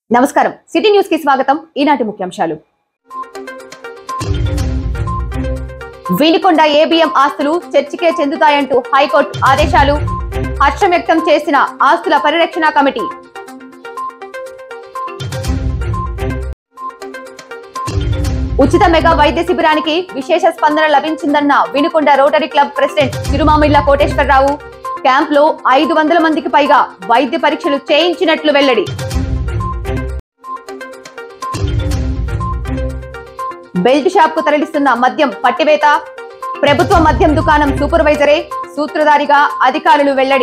నమస్కారం city news కి స్వాగతం ఈనాటి ముఖ్యాంశాలు వీనికొండ ఏబిఎం ఆస్తులు చర్చికే చెందుతాయంటూ హైకోర్టు ఆదేశాలు హర్షం వ్యక్తం చేసిన ఆస్తుల పరిరక్షణ కమిటీ ఉచిత మెగా వైద్య శిబిరానికి విశేష స్పందన లభించిందన్న Vinukonda rotary club president Tirumamilla Koteswara Rao camp లో ఐదు వందల మందికి పైగా వైద్య పరీక్షలు చేయించినట్లు వెల్లడి బెల్ట్ షాప్ కు తరలిస్తున్న మద్యం పట్టివేత ప్రభుత్వ మద్యం దుకాణం సూపర్వైజరే సూత్రధారిగా అధికారులు వెల్లడి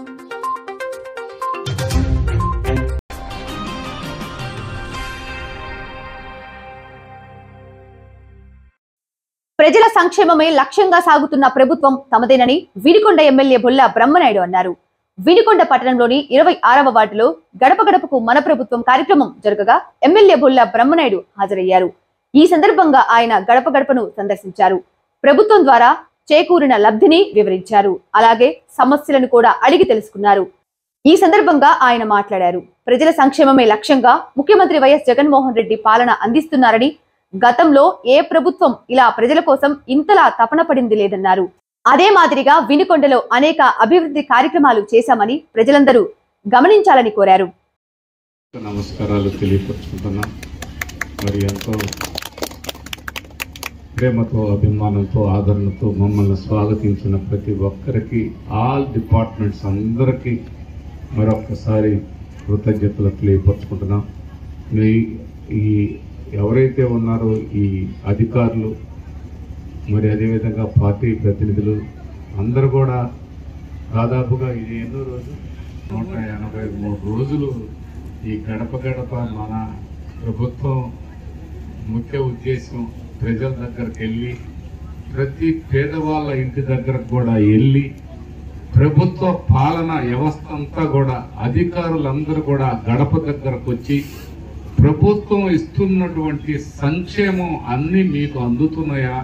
ప్రజల సంక్షేమమే లక్ష్యంగా సాగుతున్న ప్రభుత్వం తమదేనని వినుకొండ ఎమ్మెల్యే బొల్ల బ్రహ్మనాయుడు అన్నారు వినుకొండ పట్టణంలోని ఇరవై ఆరవ వార్డులో గడప గడపకు మన ప్రభుత్వం కార్యక్రమం జరగగా ఎమ్మెల్యే బొల్ల బ్రహ్మనాయుడు హాజరయ్యారు ఈ సందర్భంగా ఆయన గడప గడపను సందర్శించారు ప్రభుత్వం ద్వారా చేకూరిన లబ్ధిని వివరించారు అలాగే సమస్యలను కూడా అడిగి తెలుసుకున్నారు ఈ సందర్భంగా ఆయన మాట్లాడారు ప్రజల సంక్షేమమే లక్ష్యంగా ముఖ్యమంత్రి వైఎస్ జగన్మోహన్ రెడ్డి పాలన అందిస్తున్నారని గతంలో ఏ ప్రభుత్వం ఇలా ప్రజల కోసం ఇంతలా తపన పడింది లేదన్నారు అదే మాదిరిగా వినుకొండలో అనేక అభివృద్ధి కార్యక్రమాలు చేశామని ప్రజలందరూ గమనించాలని కోరారు నమస్కారాలు తెలియపరుచుకుంటున్నాం మరి ఎంతో ప్రేమతో అభిమానంతో ఆదరణతో మమ్మల్ని స్వాగతించిన ప్రతి ఒక్కరికి ఆల్ డిపార్ట్మెంట్స్ అందరికీ మరొక్కసారి కృతజ్ఞతలు తెలియపరుచుకుంటున్నాం మీ ఈ ఎవరైతే ఉన్నారో ఈ అధికారులు మరి అదేవిధంగా పార్టీ ప్రతినిధులు అందరూ కూడా దాదాపుగా ఇది ఎన్నో రోజు నూట ఎనభై మూడు రోజులు ఈ గడప గడప మన ప్రభుత్వం ముఖ్య ఉద్దేశం ప్రజల దగ్గరికి వెళ్ళి ప్రతి పేదవాళ్ళ ఇంటి దగ్గరకు కూడా వెళ్ళి ప్రభుత్వ పాలన వ్యవస్థ అంతా కూడా అధికారులందరూ కూడా గడప దగ్గరకు వచ్చి ప్రభుత్వం ఇస్తున్నటువంటి సంక్షేమం అన్ని మీకు అందుతున్నాయా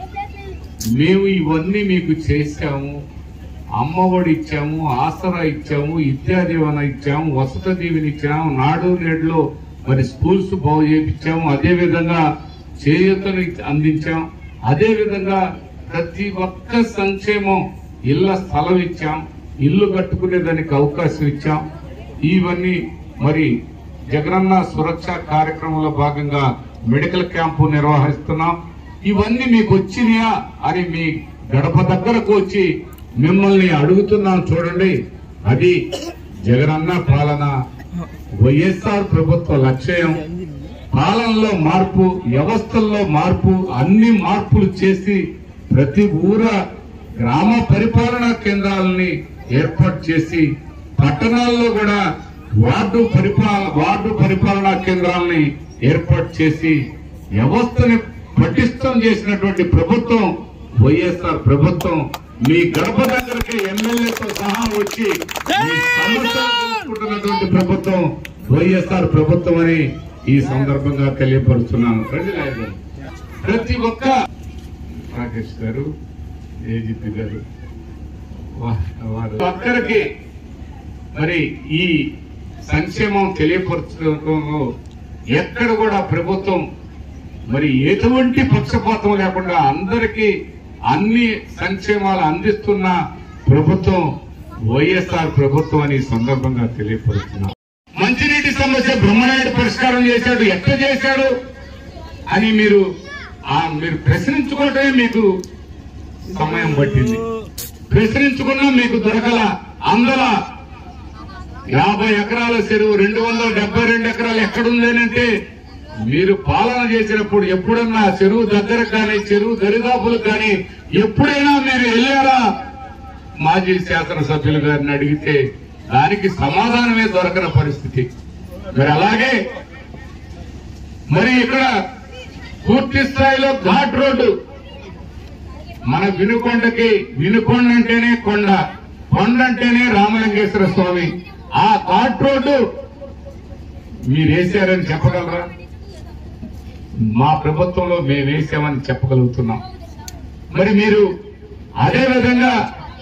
మేము ఇవన్నీ మీకు చేశాము అమ్మఒడి ఇచ్చాము ఆసరా ఇచ్చాము విద్యాదీవన ఇచ్చాము వసత దీవెన ఇచ్చాము నాడు నేడులో మరి స్కూల్స్ బాగు చేయించాము అదే విధంగా చేయూతను అందించాం అదే విధంగా ప్రతి ఒక్క సంక్షేమం ఇళ్ల స్థలం ఇచ్చాం ఇల్లు కట్టుకునేదానికి అవకాశం ఇచ్చాం ఇవన్నీ మరి జగనన్న సురక్ష కార్యక్రమంలో భాగంగా మెడికల్ క్యాంపు నిర్వహిస్తున్నాం ఇవన్నీ మీకు వచ్చినాయా అని మీ గడప దగ్గరకు వచ్చి మిమ్మల్ని అడుగుతున్నాం చూడండి అది జగనన్న పాలన వైఎస్ఆర్ ప్రభుత్వ లక్ష్యం పాలనలో మార్పు వ్యవస్థల్లో మార్పు అన్ని మార్పులు చేసి ప్రతి ఊర గ్రామ పరిపాలనా కేంద్రాలని ఏర్పాటు చేసి పట్టణాల్లో కూడా వార్డు పరిపాలన వార్డు పరిపాలనా కేంద్రాలని ఏర్పాటు చేసి వ్యవస్థని పటిష్టం చేసినటువంటి ప్రభుత్వం వైఎస్ఆర్ ప్రభుత్వం మీ గడప దగ్గరికి ఎమ్మెల్యేతో సహా వచ్చి మీ సమస్యలు తెలుసుకుంటున్నటువంటి ప్రభుత్వం వైఎస్ఆర్ ప్రభుత్వం అని ఈ సందర్భంగా తెలియపరుస్తున్నాను ప్రజలు ప్రతి ఒక్క రాకేష్ గారు ఏజిపి గారు వా- వారు ఒక్కరికి మరి ఈ సంక్షేమం తెలియపరచడంలో ఎక్కడ కూడా ప్రభుత్వం మరి ఎటువంటి పక్షపాతం లేకుండా అందరికీ అన్ని సంక్షేమాలు అందిస్తున్న ప్రభుత్వం వైఎస్ఆర్ ప్రభుత్వం అని ఈ సందర్భంగా తెలియపరుస్తున్నాం మంచినీటి సమస్య బ్రహ్మనాయుడు పరిష్కారం చేశాడు ఎట్ట చేశాడు అని మీరు ఆ మీరు ప్రశ్నించుకోవటమే మీకు సమయం పట్టింది ప్రశ్నించుకున్నా మీకు దొరకల అందల యాభై ఎకరాల చెరువు రెండు వందల డెబ్బై రెండు ఎకరాలు ఎక్కడుందేనంటే మీరు పాలన చేసినప్పుడు ఎప్పుడన్నా చెరువు దగ్గర కానీ చెరువు దరిదాపులు కానీ ఎప్పుడైనా మీరు వెళ్ళారా మాజీ శాసనసభ్యులు గారిని అడిగితే దానికి సమాధానమే దొరకని పరిస్థితి మరి అలాగే మరి ఇక్కడ పూర్తి స్థాయిలో ఘాట్ రోడ్డు మన వినుకొండకి వినుకొండ అంటేనే కొండ కొండ అంటేనే రామలింగేశ్వర స్వామి ఆ ఘాట్ రోడ్డు మీరు వేశారని చెప్పగలరా మా ప్రభుత్వంలో మేము వేసామని చెప్పగలుగుతున్నాం మరి మీరు అదే విధంగా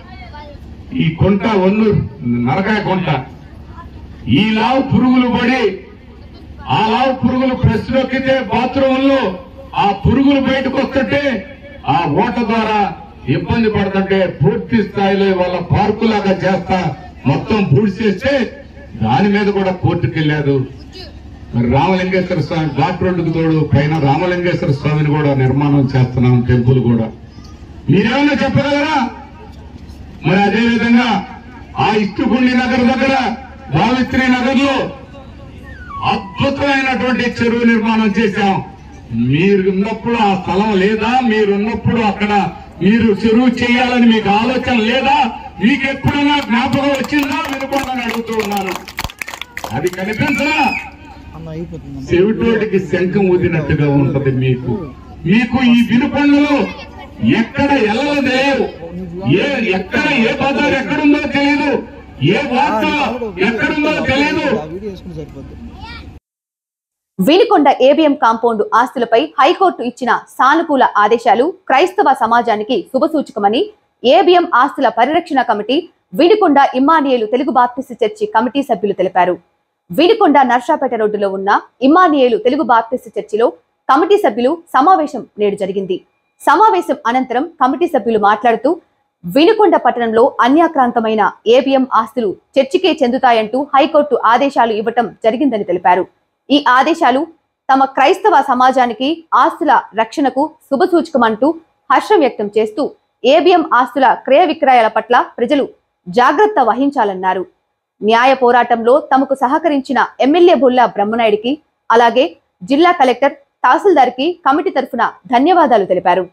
ఈ కొంట ఒన్నూరు నరకాయ కొంట ఈ లావు పురుగులు పడి ఆ లావు పురుగులు ప్రెస్ నొక్కితే బాత్రూంలో ఆ పురుగులు బయటకు వస్తుంటే ఆ ఓట ద్వారా ఇబ్బంది పడుతుంటే పూర్తి స్థాయిలో వాళ్ళ పార్కులాగా చేస్తా మొత్తం పూర్తి చేస్తే దాని మీద కూడా కోర్టుకు వెళ్ళారు మరి రామలింగేశ్వర స్వామి ఘాట్ రోడ్డుకు తోడు పైన రామలింగేశ్వర స్వామిని కూడా నిర్మాణం చేస్తున్నాం టెంపుల్ కూడా మీరేమన్నా చెప్పగలరా మరి అదే విధంగా ఆ ఇష్టపుండి నగర్ దగ్గర సావిత్రి నగర్ లో అద్భుతమైనటువంటి చెరువు నిర్మాణం చేశాం మీరు ఉన్నప్పుడు ఆ స్థలం లేదా మీరున్నప్పుడు అక్కడ మీరు చెరువు చేయాలని మీకు ఆలోచన లేదా మీకు ఎప్పుడైనా జ్ఞాపకం వచ్చిందా వినుకోవాలని అడుగుతూ ఉన్నాను అది కనిపించరా అన్న అయిపోతుంది చెవిటోటికి శంఖం ఊదినట్టుగా ఉంటది మీకు మీకు ఈ వినుకొండలో ఎక్కడ ఎల్లలు తెలియదు ఏ ఎక్కడ ఏ బజార్ ఎక్కడుందో తెలియదు ఏ వార్త ఎక్కడుందో తెలియదు ఆ వీడియో వేసుకుని సరిపోద్ది వినుకొండ ఏబిఎం కాంపౌండ్ ఆస్తులపై హైకోర్టు ఇచ్చిన సానుకూల ఆదేశాలు క్రైస్తవ సమాజానికి శుభసూచకమని ఏబిఎం ఆస్తుల పరిరక్షణ committee Vinukonda Immanuel Telugu Baptist church committee సభ్యులు తెలిపారు వినుకొండ నర్సాపేట రోడ్డులో ఉన్న ఇమ్మానియేలు తెలుగు బాప్టిస్ట్ చర్చిలో కమిటీ సభ్యులు సమావేశం నేడు జరిగింది సమావేశం అనంతరం కమిటీ సభ్యులు మాట్లాడుతూ వినుకొండ పట్టణంలో అన్యాక్రాంతమైన ఏబిఎం ఆస్తులు చర్చికే చెందుతాయంటూ హైకోర్టు ఆదేశాలు ఇవ్వటం జరిగిందని తెలిపారు ఈ ఆదేశాలు తమ క్రైస్తవ సమాజానికి ఆస్తుల రక్షణకు శుభసూచకమంటూ హర్షం వ్యక్తం చేస్తూ ఏబిఎం ఆస్తుల క్రయ విక్రయాల పట్ల ప్రజలు జాగ్రత్త వహించాలన్నారు న్యాయ పోరాటంలో తమకు సహకరించిన ఎమ్మెల్యే బుల్లా బ్రహ్మనాయుడికి అలాగే జిల్లా కలెక్టర్ తహసీల్దార్కి కమిటీ తరఫున ధన్యవాదాలు తెలిపారు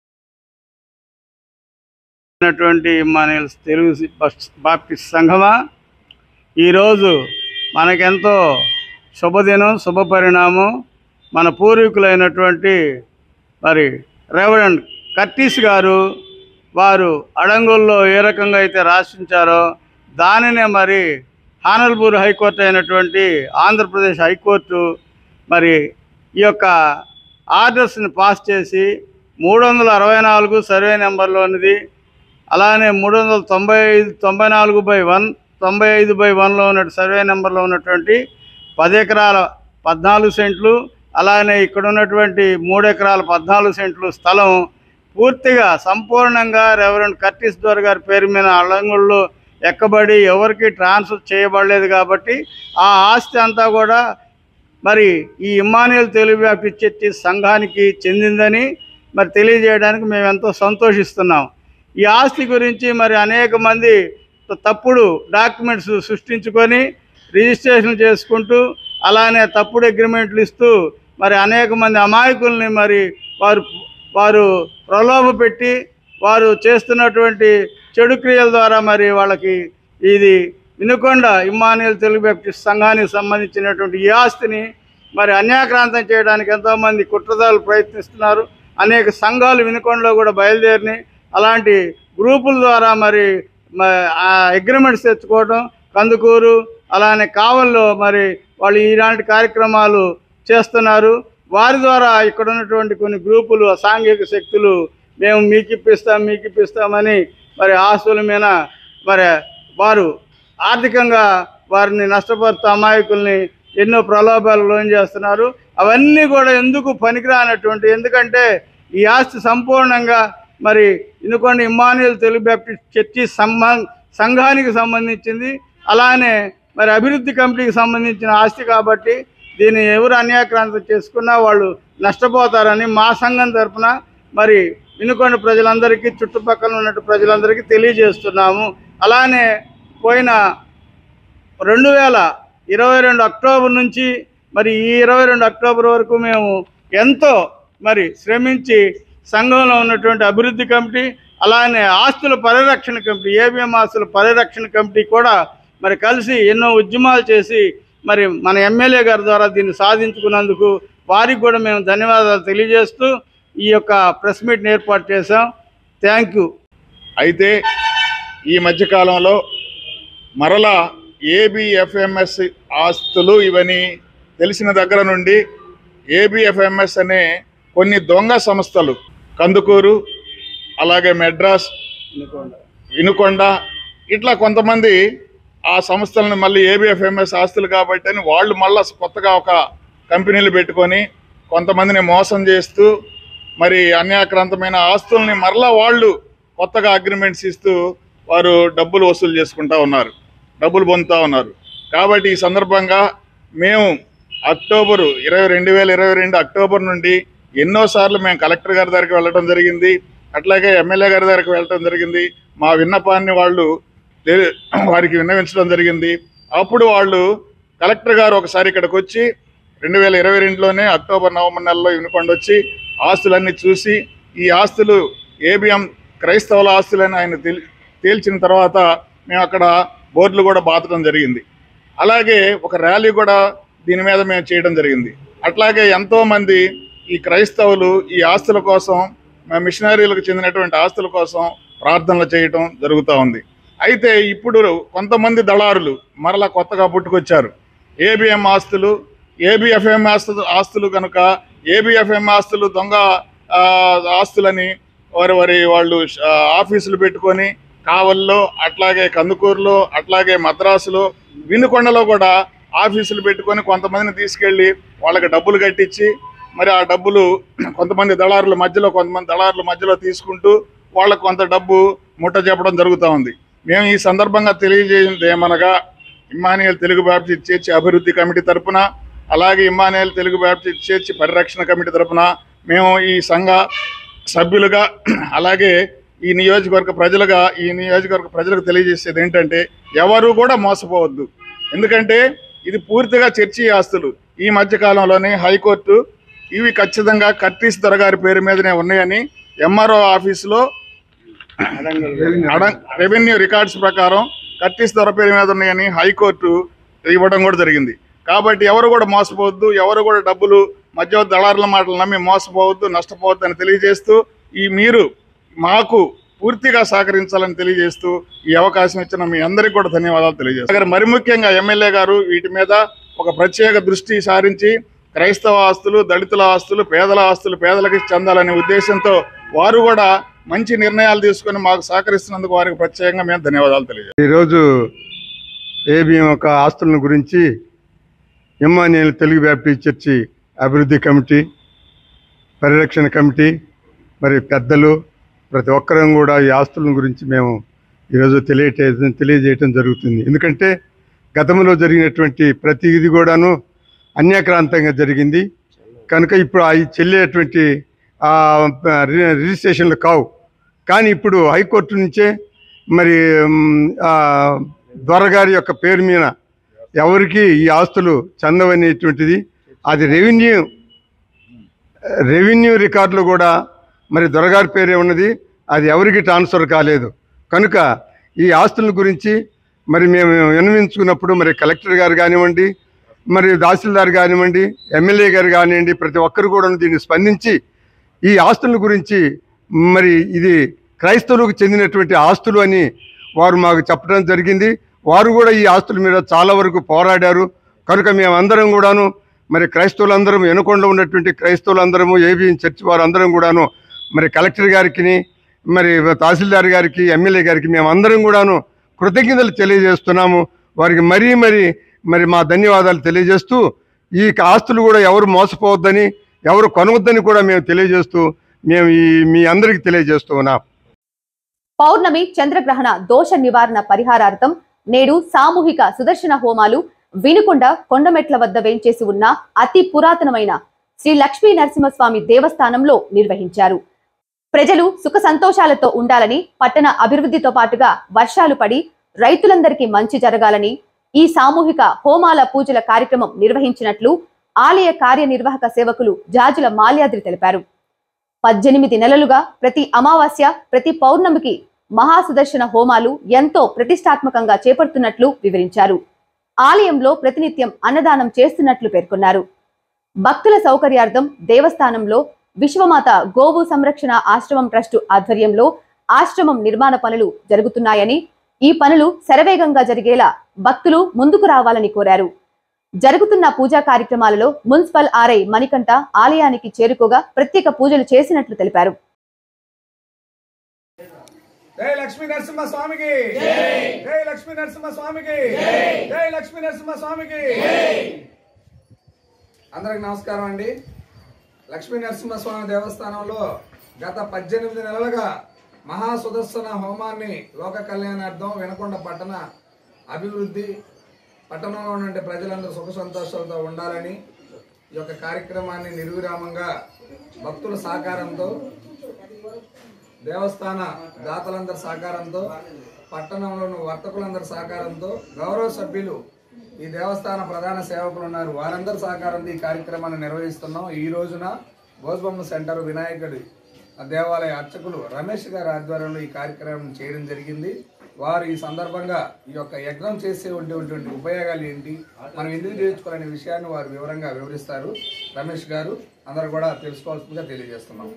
ఉన్నటువంటి ఇమ్మానుయల్స్ తెలుగు సి- బస్- బాప్టిస్ట్ సంఘమా ఈరోజు మనకెంతో శుభదినం శుభపరిణామం మన పూర్వీకులైనటువంటి మరి రెవరెండ్ కర్టీస్ గారు వారు అడంగుల్లో ఏ రకంగా అయితే రాసించారో దానినే మరి హానల్పూర్ హైకోర్టు అయినటువంటి ఆంధ్రప్రదేశ్ హైకోర్టు మరి ఈ యొక్క ఆర్డర్స్ని పాస్ చేసి మూడు వందల అరవై నాలుగు సర్వే నెంబర్లోనిది అలానే మూడు వందల తొంభై ఐదు తొంభై నాలుగు బై వన్ తొంభై ఐదు బై వన్లో ఉన్న సర్వే నెంబర్లో ఉన్నటువంటి పది ఎకరాల పద్నాలుగు సెంట్లు అలానే ఇక్కడ ఉన్నటువంటి మూడు ఎకరాల పద్నాలుగు సెంట్లు స్థలం పూర్తిగా సంపూర్ణంగా రెవరెండ్ కర్టిస్ దోర్ గారి పేరు మీద అలంగుళ్ళు ఎక్కబడి ఎవరికి ట్రాన్స్ఫర్ చేయబడలేదు కాబట్టి ఆ ఆస్తి అంతా కూడా మరి ఈ ఇమ్మానుయల్ తెలుగు వ్యాప్తి చర్చి సంఘానికి చెందిందని మరి తెలియజేయడానికి మేము ఎంతో సంతోషిస్తున్నాం ఈ ఆస్తి గురించి మరి అనేక మంది తప్పుడు డాక్యుమెంట్స్ సృష్టించుకొని రిజిస్ట్రేషన్ చేసుకుంటూ అలానే తప్పుడు అగ్రిమెంట్లు ఇస్తూ మరి అనేక మంది అమాయకుల్ని మరి వారు వారు ప్రలోభ పెట్టి వారు చేస్తున్నటువంటి చెడు క్రియల ద్వారా మరి వాళ్ళకి ఇది వినుకొండ ఇమ్మానుయల్ తెలుగు బ్యాప్టిస్ట్ సంఘానికి సంబంధించినటువంటి ఈ ఆస్తిని మరి అన్యాక్రాంతం చేయడానికి ఎంతోమంది కుట్రదారులు ప్రయత్నిస్తున్నారు అనేక సంఘాలు వినుకొండలో కూడా బయలుదేరినాయి అలాంటి గ్రూపుల ద్వారా మరి అగ్రిమెంట్స్ తెచ్చుకోవడం కందుకూరు అలానే కావల్లో మరి వాళ్ళు ఇలాంటి కార్యక్రమాలు చేస్తున్నారు వారి ద్వారా ఇక్కడ ఉన్నటువంటి కొన్ని గ్రూపులు సాంఘిక శక్తులు మేము మీకు ఇప్పిస్తాం మీకు ఇప్పిస్తామని మరి ఆస్తుల మీద మరి వారు ఆర్థికంగా వారిని నష్టపరుస్తూ అమాయకుల్ని ఎన్నో ప్రలోభాలు లోన్ చేస్తున్నారు అవన్నీ కూడా ఎందుకు పనికిరానటువంటి ఎందుకంటే ఈ ఆస్తి సంపూర్ణంగా మరి ఎందుకంటే ఇమ్మానుయల్ తెలుగు బ్యాప్టిస్ట్ చర్చి సంబ సంఘానికి సంబంధించింది అలానే మరి అభివృద్ధి కమిటీకి సంబంధించిన ఆస్తి కాబట్టి దీన్ని ఎవరు అన్యాక్రాంతం చేసుకున్నా వాళ్ళు నష్టపోతారని మా సంఘం తరపున మరి వినుకొండ ప్రజలందరికీ చుట్టుపక్కల ఉన్నట్టు ప్రజలందరికీ తెలియజేస్తున్నాము అలానే పోయిన రెండు వేల ఇరవై రెండు అక్టోబర్ నుంచి మరి ఈ ఇరవై రెండు అక్టోబర్ వరకు మేము ఎంతో మరి శ్రమించి సంఘంలో ఉన్నటువంటి అభివృద్ధి కమిటీ అలానే ఆస్తుల పరిరక్షణ కమిటీ ఏబిఎం ఆస్తుల పరిరక్షణ కమిటీ కూడా మరి కలిసి ఎన్నో ఉద్యమాలు చేసి మరి మన ఎమ్మెల్యే గారి ద్వారా దీన్ని సాధించుకున్నందుకు వారికి కూడా మేము ధన్యవాదాలు తెలియజేస్తూ ఈ యొక్క ప్రెస్ మీట్ని ఏర్పాటు చేశాం థ్యాంక్ యూ అయితే ఈ మధ్యకాలంలో మరలా ఏబిఎఫ్ఎంఎస్ ఆస్తులు ఇవన్నీ తెలిసిన దగ్గర నుండి ఏబిఎఫ్ఎంఎస్ అనే కొన్ని దొంగ సంస్థలు కందుకూరు అలాగే మెడ్రాస్ వినుకొండ ఇట్లా కొంతమంది ఆ సంస్థలను మళ్ళీ ఏబిఎఫ్ఎంఎస్ ఆస్తులు కాబట్టి అని వాళ్ళు మళ్ళీ కొత్తగా ఒక కంపెనీలు పెట్టుకొని కొంతమందిని మోసం చేస్తూ మరి అన్యాక్రాంతమైన ఆస్తుల్ని మరలా వాళ్ళు కొత్తగా అగ్రిమెంట్స్ ఇస్తూ వారు డబ్బులు వసూలు చేసుకుంటా ఉన్నారు డబ్బులు పొందుతూ ఉన్నారు కాబట్టి ఈ సందర్భంగా మేము అక్టోబరు ఇరవై రెండు వేల ఇరవై రెండు అక్టోబర్ నుండి ఎన్నోసార్లు మేము కలెక్టర్ గారి దగ్గరికి వెళ్ళడం జరిగింది అట్లాగే ఎమ్మెల్యే గారి దగ్గరికి వెళ్ళడం జరిగింది మా విన్నపాన్ని వాళ్ళు తెలి- వారికి విన్నవించడం జరిగింది అప్పుడు వాళ్ళు కలెక్టర్ గారు ఒకసారి ఇక్కడికి వచ్చి రెండు వేల ఇరవై రెండులోనే అక్టోబర్ నవంబర్ నెలలో యూనిఫండ్ వచ్చి ఆస్తులన్నీ చూసి ఈ ఆస్తులు ఏబిఎం క్రైస్తవుల ఆస్తులని ఆయన తెలి తేల్చిన తర్వాత మేము అక్కడ బోర్డులు కూడా బాతడం జరిగింది అలాగే ఒక ర్యాలీ కూడా దీని మీద మేము చేయడం జరిగింది అట్లాగే ఎంతోమంది ఈ క్రైస్తవులు ఈ ఆస్తుల కోసం మా మిషనరీలకు చెందినటువంటి ఆస్తుల కోసం ప్రార్థనలు చేయటం జరుగుతూ ఉంది అయితే ఇప్పుడు కొంతమంది దళారులు మరలా కొత్తగా పుట్టుకొచ్చారు ఏబిఎం ఆస్తులు ఏబిఎఫ్ఎం ఆస్తులు ఆస్తులు కనుక ఏబిఎఫ్ఎం ఆస్తులు దొంగ ఆ, ఆస్తులని వారి వారి వాళ్ళు ఆ, ఆఫీసులు పెట్టుకొని కావల్లో అట్లాగే కందుకూరులో అట్లాగే మద్రాసులో వినుకొండలో కూడా ఆఫీసులు పెట్టుకొని కొంతమందిని తీసుకెళ్ళి వాళ్ళకి డబ్బులు కట్టించి మరి ఆ డబ్బులు కొంతమంది దళారుల మధ్యలో కొంతమంది దళారుల మధ్యలో తీసుకుంటూ వాళ్ళకు కొంత డబ్బు ముట్ట చెప్పడం జరుగుతూ ఉంది మేము ఈ సందర్భంగా తెలియజేయండి ఏమనగా ఇమ్మానియల్ తెలుగు బాప్టిస్ట్ చర్చి అభివృద్ధి కమిటీ తరపున అలాగే ఇమ్మానియల్ తెలుగు బాప్టిస్ట్ చర్చి పరిరక్షణ కమిటీ తరపున మేము ఈ సంఘ సభ్యులుగా అలాగే ఈ నియోజకవర్గ ప్రజలుగా ఈ నియోజకవర్గ ప్రజలకు తెలియజేసేది ఏంటంటే ఎవరు కూడా మోసపోవద్దు ఎందుకంటే ఇది పూర్తిగా చర్చి ఆస్తులు ఈ మధ్య కాలంలోనే హైకోర్టు ఇవి ఖచ్చితంగా కర్టీస్ దొరగారి పేరు మీదనే ఉన్నాయని ఎంఆర్ఓ ఆఫీసులో అడం- రెవెన్యూ రికార్డ్స్ ప్రకారం కర్టీస్ దొర పేరు మీద ఉన్నాయని హైకోర్టు ఇవ్వడం కూడా జరిగింది కాబట్టి ఎవరు కూడా మోసపోవద్దు ఎవరు కూడా డబ్బులు మధ్య దళారుల మాటలు నమ్మి మోసపోవద్దు నష్టపోవద్దు అని తెలియజేస్తూ ఈ మీరు మాకు పూర్తిగా సహకరించాలని తెలియజేస్తూ ఈ అవకాశం ఇచ్చిన మీ అందరికీ కూడా ధన్యవాదాలు తెలియజేస్తాను మరి ముఖ్యంగా ఎమ్మెల్యే గారు వీటి మీద ఒక ప్రత్యేక దృష్టి సారించి క్రైస్తవ ఆస్తులు దళితుల ఆస్తులు పేదల ఆస్తులు పేదలకి చెందాలనే ఉద్దేశంతో వారు కూడా మంచి నిర్ణయాలు తీసుకొని మాకు సహకరిస్తున్నందుకు వారికి ప్రత్యేకంగా మేము ధన్యవాదాలు తెలియజేస్తాం ఈరోజు ఏబిఎం యొక్క ఆస్తులను గురించి ఇమ్మానియల్ తెలుగు బ్యాప్టిస్ట్ చర్చి అభివృద్ధి కమిటీ పరిరక్షణ కమిటీ మరి పెద్దలు ప్రతి ఒక్కరం కూడా ఈ ఆస్తుల గురించి మేము ఈరోజు తెలియటే తెలియజేయటం జరుగుతుంది ఎందుకంటే గతంలో జరిగినటువంటి ప్రతి ఇది కూడాను అన్యాక్రాంతంగా జరిగింది కనుక ఇప్పుడు ఆ ఈ చెల్లేటువంటి ఆ, రి- రిజిస్ట్రేషన్లు కావు కానీ ఇప్పుడు హైకోర్టు నుంచే మరి మ్, ఆ, దొరగారి యొక్క పేరు మీద ఎవరికి ఈ ఆస్తులు చెందవనేటువంటిది అది రెవెన్యూ రెవెన్యూ రికార్డులు కూడా మరి దొరగారి పేరే ఉన్నది అది ఎవరికి ట్రాన్స్ఫర్ కాలేదు కనుక ఈ ఆస్తుల గురించి మరి మేము విన్నవించుకున్నప్పుడు మరి కలెక్టర్ గారు కానివ్వండి మరి తహసీల్దార్ కానివ్వండి ఎమ్మెల్యే గారు కానివ్వండి ప్రతి ఒక్కరు కూడా దీన్ని స్పందించి ఈ ఆస్తుల గురించి మరి ఇది క్రైస్తవులకు చెందినటువంటి ఆస్తులు అని వారు మాకు చెప్పడం జరిగింది వారు కూడా ఈ ఆస్తుల మీద చాలా వరకు పోరాడారు కనుక మేమందరం కూడాను మరి క్రైస్తవులందరం ఎనుకొండ ఉన్నటువంటి క్రైస్తవులందరము ఏబిఎం చర్చి వారందరం కూడాను మరి కలెక్టర్ గారికి మరి తహసీల్దార్ గారికి ఎమ్మెల్యే గారికి మేమందరం కూడాను కృతజ్ఞతలు తెలియజేస్తున్నాము వారికి మరీ మరి మరి మా ధన్యవాదాలు తెలియజేస్తూ ఈ ఆస్తులు కూడా ఎవరు మోసపోవద్దని ఎవరు కొనవద్దని కూడా మేము తెలియజేస్తూ మేము ఈ మీ అందరికీ తెలియజేస్తూ ఉన్నాం పౌర్ణమి చంద్రగ్రహణ దోష నివారణ పరిహారార్థం నేడు సామూహిక సుదర్శన హోమాలు వినుకొండ కొండమెట్ల వద్ద వేంచేసి ఉన్న అతి పురాతనమైన శ్రీ లక్ష్మీ నరసింహస్వామి దేవస్థానంలో నిర్వహించారు ప్రజలు సుఖ సంతోషాలతో ఉండాలని పట్టణ అభివృద్ధితో పాటుగా వర్షాలు పడి రైతులందరికీ మంచి జరగాలని ఈ సామూహిక హోమాల పూజల కార్యక్రమం నిర్వహించినట్లు ఆలయ కార్యనిర్వాహక సేవకులు జాజుల మాల్యాద్రి తెలిపారు పద్దెనిమిది నెలలుగా ప్రతి అమావాస్య ప్రతి పౌర్ణమికి మహాసుదర్శన హోమాలు ఎంతో ప్రతిష్టాత్మకంగా చేపడుతున్నట్లు వివరించారు ఆలయంలో ప్రతినిత్యం అన్నదానం చేస్తున్నట్లు పేర్కొన్నారు భక్తుల సౌకర్యార్థం దేవస్థానంలో విశ్వమాత గోవు సంరక్షణ ఆశ్రమం ట్రస్టు ఆధ్వర్యంలో ఆశ్రమం నిర్మాణ పనులు జరుగుతున్నాయని ఈ పనులు శరవేగంగా జరిగేలా భక్తులు ముందుకు రావాలని కోరారు జరుగుతున్న పూజా కార్యక్రమాలలో మున్సిపల్ ఆర్ఐ మణికంఠ ఆలయానికి చేరుకోగా ప్రత్యేక పూజలు చేసినట్లు తెలిపారు జై లక్ష్మీ నరసింహ స్వామికి జై లక్ష్మీ నరసింహ స్వామికి జై లక్ష్మీ నరసింహ స్వామికి అందరికి నమస్కారం అండి లక్ష్మీ నరసింహస్వామి దేవస్థానంలో గత పద్దెనిమిది నెలలుగా మహా సుదర్శన హోమాన్ని లోక కళ్యాణార్థం వినకొండ పట్టణ అభివృద్ధి పట్టణంలో ఉండే ప్రజలందరూ సుఖ సంతోషాలతో ఉండాలని ఈ యొక్క కార్యక్రమాన్ని నిర్విరామంగా భక్తుల సహకారంతో దేవస్థాన దాతలందరి సహకారంతో పట్టణంలోని వర్తకులందరి సహకారంతో గౌరవ సభ్యులు ఈ దేవస్థాన ప్రధాన సేవకులు ఉన్నారు వారందరి సహకారంతో ఈ కార్యక్రమాన్ని నిర్వహిస్తున్నాం ఈ రోజున భోజబొమ్మ సెంటర్ వినాయకుడి దేవాలయ అర్చకులు రమేష్ గారి ఆధ్వర్యంలో ఈ కార్యక్రమం చేయడం జరిగింది వారు ఈ సందర్భంగా ఈ యొక్క యజ్ఞం చేసే ఉండేటువంటి ఉపయోగాలు ఏంటి మనం ఎందుకు చేయించుకోవాలనే విషయాన్ని వారు వివరంగా వివరిస్తారు రమేష్ గారు అందరూ కూడా తెలుసుకోవాల్సిందిగా తెలియజేస్తున్నాం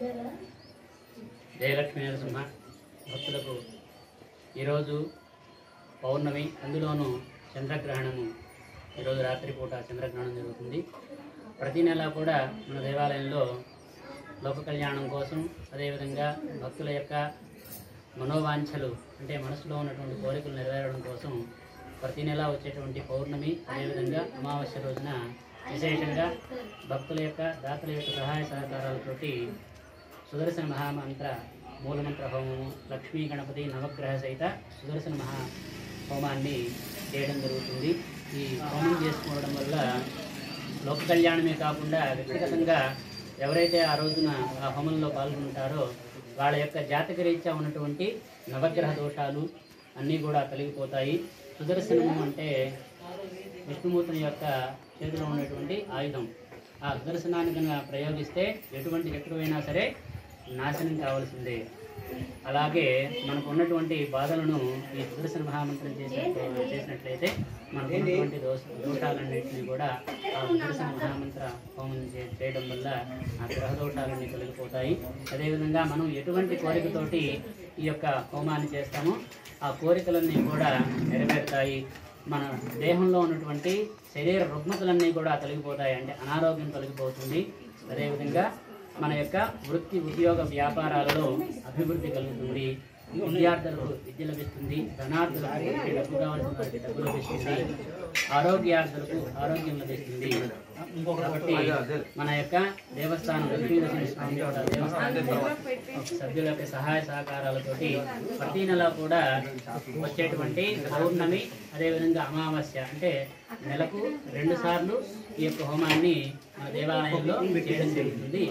జయలక్ష్మీ నరసింహ భక్తులకు ఈరోజు పౌర్ణమి అందులోనూ చంద్రగ్రహణము ఈరోజు రాత్రిపూట చంద్రగ్రహణం జరుగుతుంది ప్రతి నెల కూడా మన దేవాలయంలో లోక కళ్యాణం కోసం అదేవిధంగా భక్తుల యొక్క మనోవాంఛలు అంటే మనసులో ఉన్నటువంటి కోరికలు నెరవేరడం కోసం ప్రతి నెల వచ్చేటువంటి పౌర్ణమి అదేవిధంగా అమావాస్య రోజున విశేషంగా భక్తుల యొక్క దాతల యొక్క సహాయ సహకారాలతోటి సుదర్శన మహామంత్ర మూలమంత్ర హోమము లక్ష్మీ గణపతి నవగ్రహ సహిత సుదర్శన మహా హోమాన్ని చేయడం జరుగుతుంది ఈ హోమం చేసుకోవడం వల్ల లోక కళ్యాణమే కాకుండా వ్యక్తిగతంగా ఎవరైతే ఆ రోజున ఆ హోమంలో పాల్గొంటారో వాళ్ళ యొక్క జాతక రీత్యా ఉన్నటువంటి నవగ్రహ దోషాలు అన్నీ కూడా తొలగిపోతాయి సుదర్శనము అంటే విష్ణుమూర్తుని యొక్క చేతిలో ఉన్నటువంటి ఆయుధం ఆ సుదర్శనాన్ని కనుక ప్రయోగిస్తే ఎటువంటి శత్రువైనా సరే నాశనం కావాల్సిందే అలాగే మనకు ఉన్నటువంటి బాధలను ఈ సుదర్శన మహామంత్రం చేసినట్టు చేసినట్లయితే మనకు ఉన్నటువంటి దోష దోషాలన్నింటినీ కూడా ఆ సుదర్శన మహామంత్ర హోమం చే- చేయడం వల్ల ఆ గ్రహ దోషాలన్నీ తొలగిపోతాయి అదేవిధంగా మనం ఎటువంటి కోరికతోటి ఈ యొక్క హోమాన్ని చేస్తామో ఆ కోరికలన్నీ కూడా నెరవేరుతాయి మన దేహంలో ఉన్నటువంటి శరీర రుగ్మతలన్నీ కూడా తొలగిపోతాయి అంటే అనారోగ్యం తొలగిపోతుంది అదేవిధంగా మన యొక్క వృత్తి ఉద్యోగ వ్యాపారాలలో అభివృద్ధి కలుగుతుంది విద్యార్థులకు విద్య లభిస్తుంది ధనార్థులకు అంటే డబ్బు కావాల్సిన వారికి డబ్బు లభిస్తుంది ఆరోగ్యార్థులకు ఆరోగ్యం లభిస్తుంది కాబట్టి మన యొక్క దేవస్థానం లక్ష్మీనరసింహ స్వామి యొక్క దేవస్థానంలో సభ్యుల యొక్క సహాయ సహకారాలతోటి ప్రతి నెల కూడా వచ్చేటువంటి పౌర్ణమి అదేవిధంగా అమావాస్య అంటే నెలకు రెండు సార్లు ఈ యొక్క హోమాన్ని మన దేవాలయంలో చేయడం జరుగుతుంది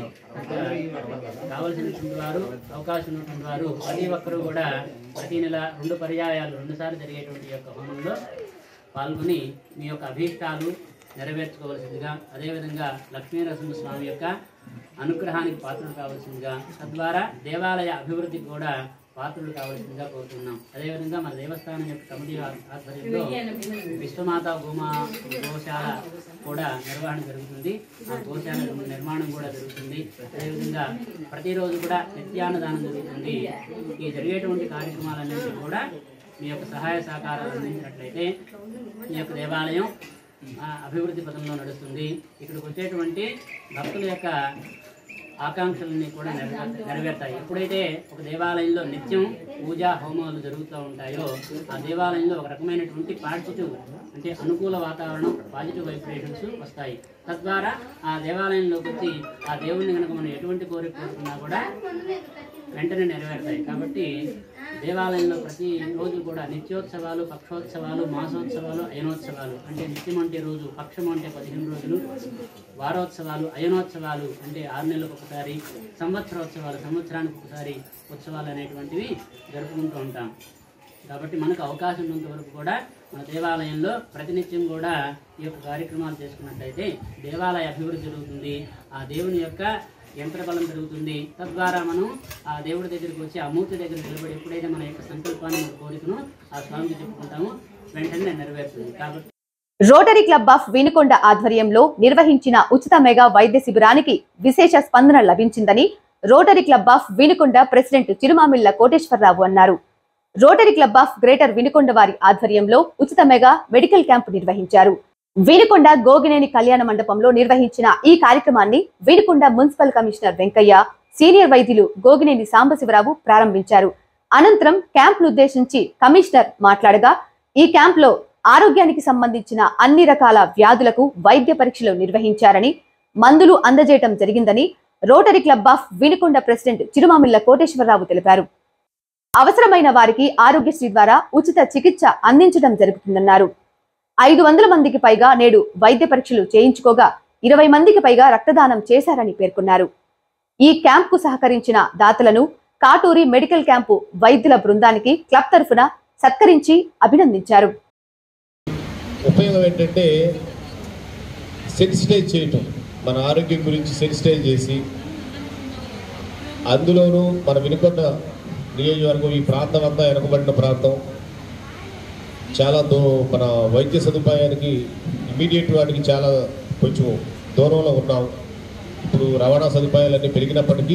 కావలసినటువంటి వారు అవకాశం ఉన్నటువంటి వారు ప్రతి ఒక్కరూ కూడా ప్రతి నెల రెండు పర్యాయాలు రెండు సార్లు జరిగేటువంటి ఈ యొక్క హోమంలో పాల్గొని మీ యొక్క అభీష్టాలు నెరవేర్చుకోవలసిందిగా అదేవిధంగా లక్ష్మీనరసింహ స్వామి యొక్క అనుగ్రహానికి పాత్రలు కావాల్సిందిగా తద్వారా దేవాలయ అభివృద్ధికి కూడా పాత్రలు కావాల్సిందిగా కోరుతున్నాం అదేవిధంగా మన దేవస్థానం యొక్క కమిటీ ఆధ్వర్యంలో విశ్వమాత గోమా గోశాల కూడా నిర్వహణ జరుగుతుంది ఆ గోశాల నిర్మాణం కూడా జరుగుతుంది అదేవిధంగా ప్రతిరోజు కూడా నిత్యాన్నదానం జరుగుతుంది ఈ జరిగేటువంటి కార్యక్రమాలన్నింటినీ కూడా మీ యొక్క సహాయ సహకారాలు అందించినట్లయితే ఈ యొక్క దేవాలయం ఆ, అభివృద్ధి పథంలో నడుస్తుంది ఇక్కడికి వచ్చేటువంటి భక్తుల యొక్క ఆకాంక్షలన్నీ కూడా నెరవేర్ నెరవేరుతాయి ఎప్పుడైతే ఒక దేవాలయంలో నిత్యం పూజ హోమాలు జరుగుతూ ఉంటాయో ఆ దేవాలయంలో ఒక రకమైనటువంటి పాజిటివ్ అంటే అనుకూల వాతావరణం పాజిటివ్ వైబ్రేషన్స్ వస్తాయి తద్వారా ఆ దేవాలయంలోకి వచ్చి ఆ దేవుణ్ణి కనుక మనం ఎటువంటి కోరిక కోరుకున్నా కూడా వెంటనే నెరవేరుతాయి కాబట్టి దేవాలయంలో ప్రతి రోజు కూడా నిత్యోత్సవాలు పక్షోత్సవాలు మాసోత్సవాలు అయనోత్సవాలు అంటే నిత్యం అంటే రోజు పక్షం అంటే పదిహేను రోజులు వారోత్సవాలు అయనోత్సవాలు అంటే ఆరు నెలలకు ఒకసారి సంవత్సరోత్సవాలు సంవత్సరానికి ఒకసారి ఉత్సవాలు అనేటువంటివి జరుపుకుంటూ ఉంటాం కాబట్టి మనకు అవకాశం ఉన్నంత వరకు కూడా మన దేవాలయంలో ప్రతినిత్యం కూడా ఈ యొక్క కార్యక్రమాలు చేసుకున్నట్లయితే దేవాలయ అభివృద్ధి జరుగుతుంది ఆ దేవుని యొక్క యంత్రబలం పెరుగుతుంది తద్వారా మనం ఆ దేవుడి దగ్గరికి వచ్చి ఆ మూర్తి దగ్గర నిలబడి ఎప్పుడైతే మన యొక్క సంకల్పాన్ని మన కోరికను ఆ స్వామికి చెప్పుకుంటామో వెంటనే నెరవేరుతుంది కాబట్టి రోటరీ క్లబ్ ఆఫ్ వినుకొండ ఆధ్వర్యంలో నిర్వహించిన ఉచిత మెగా వైద్య శిబిరానికి విశేష స్పందన లభించిందని rotary club of Vinukonda president Chirumamilla Koteswara Rao అన్నారు rotary club of greater Vinukonda వారి ఆధ్వర్యంలో ఉచిత మెగా మెడికల్ క్యాంపు నిర్వహించారు వినుకొండ గోగినేని కళ్యాణ మండపంలో నిర్వహించిన ఈ కార్యక్రమాన్ని Vinukonda municipal commissioner Venkaiah senior వైద్యులు గోగినేని సాంబశివరావు ప్రారంభించారు అనంతరం క్యాంప్ను ఉద్దేశించి కమిషనర్ మాట్లాడగా ఈ క్యాంప్లో ఆరోగ్యానికి సంబంధించిన అన్ని రకాల వ్యాధులకు వైద్య పరీక్షలు నిర్వహించారని మందులు అందజేయటం జరిగిందని rotary club of Vinukonda president Chirumamilla Koteswara Rao తెలిపారు అవసరమైన వారికి ఆరోగ్యశ్రీ ద్వారా ఉచిత చికిత్స అందించడం జరుగుతుందన్నారు ఐదు వందల మందికి పైగా నేడు వైద్య పరీక్షలు చేయించుకోగా ఇరవై మందికి పైగా రక్తదానం చేశారని పేర్కొన్నారు ఈ క్యాంపుకు సహకరించిన దాతలను కాటూరి మెడికల్ క్యాంపు వైద్యుల బృందానికి క్లబ్ తరఫున సత్కరించి అభినందించారు ఉపయోగం ఏంటంటే సెన్సిటైజ్ చేయటం మన ఆరోగ్యం గురించి సెన్సిటైజ్ చేసి అందులోనూ మన వినుకొండ నియోజకవర్గం ఈ ప్రాంతం అంతా వెనకబడిన ప్రాంతం చాలా దో మన వైద్య సదుపాయానికి ఇమీడియట్ వాటికి చాలా కొంచెం దూరంలో ఉన్నాం ఇప్పుడు రవాణా సదుపాయాలన్నీ పెరిగినప్పటికీ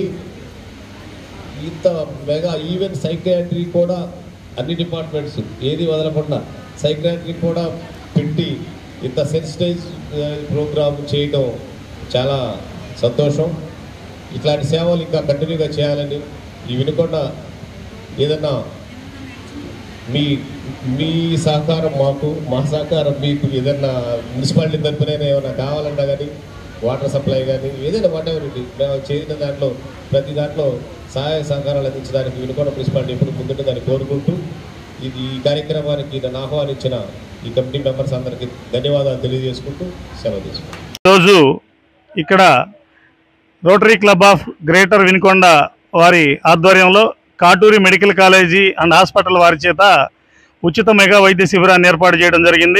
ఇంత మెగా ఈవెన్ సైకియాట్రీ కూడా అన్ని డిపార్ట్మెంట్స్ ఏది వదలకుండా సైకియాట్రీ కూడా పెట్టి ఇంత సెన్సిటైజ్ ప్రోగ్రామ్ చేయడం చాలా సంతోషం ఇట్లాంటి సేవలు ఇంకా కంటిన్యూగా చేయాలని ఈ వినుకొండ ఏదన్నా మీ మీ సహకారం మాకు మా సహకారం మీకు ఏదన్నా మున్సిపాలిటీ తరపున ఏమైనా కావాలన్నా కానీ వాటర్ సప్లై కానీ ఏదైనా వాట్ ఎవర్ ఇట్ మేము చేసిన దాంట్లో ప్రతి దాంట్లో సహాయ సహకారాలు అందించడానికి వినుకొండ మున్సిపాలిటీ ఎప్పుడు ముందుంటుందని కోరుకుంటూ ఇది ఈ కార్యక్రమానికి నన్ను ఆహ్వానించిన ఈ కమిటీ మెంబర్స్ అందరికీ ధన్యవాదాలు తెలియజేసుకుంటూ సెలవు తీసుకుంటాం ఈరోజు ఇక్కడ Rotary club of greater Vinukonda వారి ఆధ్వర్యంలో Katuri medical college and hospital వారి చేత ఉచిత మెగా వైద్య శిబిరాన్ని ఏర్పాటు చేయడం జరిగింది